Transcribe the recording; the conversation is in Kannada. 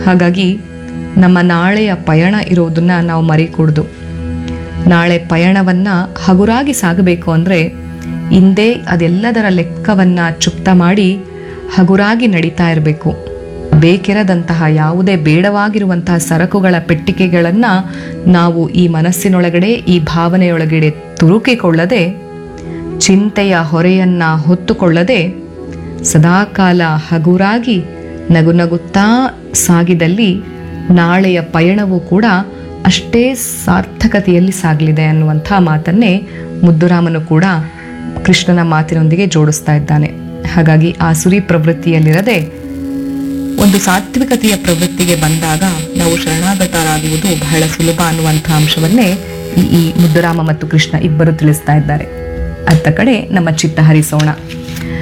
ಹಾಗಾಗಿ ನಮ್ಮ ನಾಳೆಯ ಪಯಣ ಇರೋದನ್ನ ನಾವು ಮರಿಕೂಡ್ದು ನಾಳೆ ಪಯಣವನ್ನ ಹಗುರಾಗಿ ಸಾಗಬೇಕು ಅಂದರೆ ಇಂದೇ ಅದೆಲ್ಲದರ ಲೆಕ್ಕವನ್ನ ಚುಪ್ತ ಮಾಡಿ ಹಗುರಾಗಿ ನಡೀತಾ ಇರಬೇಕು ಬೇಕಿರದಂತಹ ಯಾವುದೇ ಬೇಡವಾಗಿರುವಂತಹ ಸರಕುಗಳ ಪೆಟ್ಟಿಗೆಗಳನ್ನು ನಾವು ಈ ಮನಸ್ಸಿನೊಳಗಡೆ ಈ ಭಾವನೆಯೊಳಗಡೆ ತುರುಕಿಕೊಳ್ಳದೆ ಚಿಂತೆಯ ಹೊರೆಯನ್ನ ಹೊತ್ತುಕೊಳ್ಳದೆ ಸದಾಕಾಲ ಹಗುರಾಗಿ ನಗು ನಗುತ್ತಾ ಸಾಗಿದಲ್ಲಿ ನಾಳೆಯ ಪಯಣವೂ ಕೂಡ ಅಷ್ಟೇ ಸಾರ್ಥಕತೆಯಲ್ಲಿ ಸಾಗಲಿದೆ ಅನ್ನುವಂಥ ಮಾತನ್ನೇ ಮುದ್ದುರಾಮನು ಕೂಡ ಕೃಷ್ಣನ ಮಾತಿನೊಂದಿಗೆ ಜೋಡಿಸ್ತಾ ಇದ್ದಾನೆ ಹಾಗಾಗಿ ಆ ಸುರಿ ಪ್ರವೃತ್ತಿಯಲ್ಲಿರದೆ ಒಂದು ಸಾತ್ವಿಕತೆಯ ಪ್ರವೃತ್ತಿಗೆ ಬಂದಾಗ ನಾವು ಶರಣಾಗತರಾಗುವುದು ಬಹಳ ಸುಲಭ ಅನ್ನುವಂಥ ಅಂಶವನ್ನೇ ಈ ಈ ಮುದ್ದುರಾಮ ಮತ್ತು ಕೃಷ್ಣ ಇಬ್ಬರು ತಿಳಿಸ್ತಾ ಇದ್ದಾರೆ ಅತ್ತ ಕಡೆ ನಮ್ಮ ಚಿತ್ತ ಹರಿಸೋಣ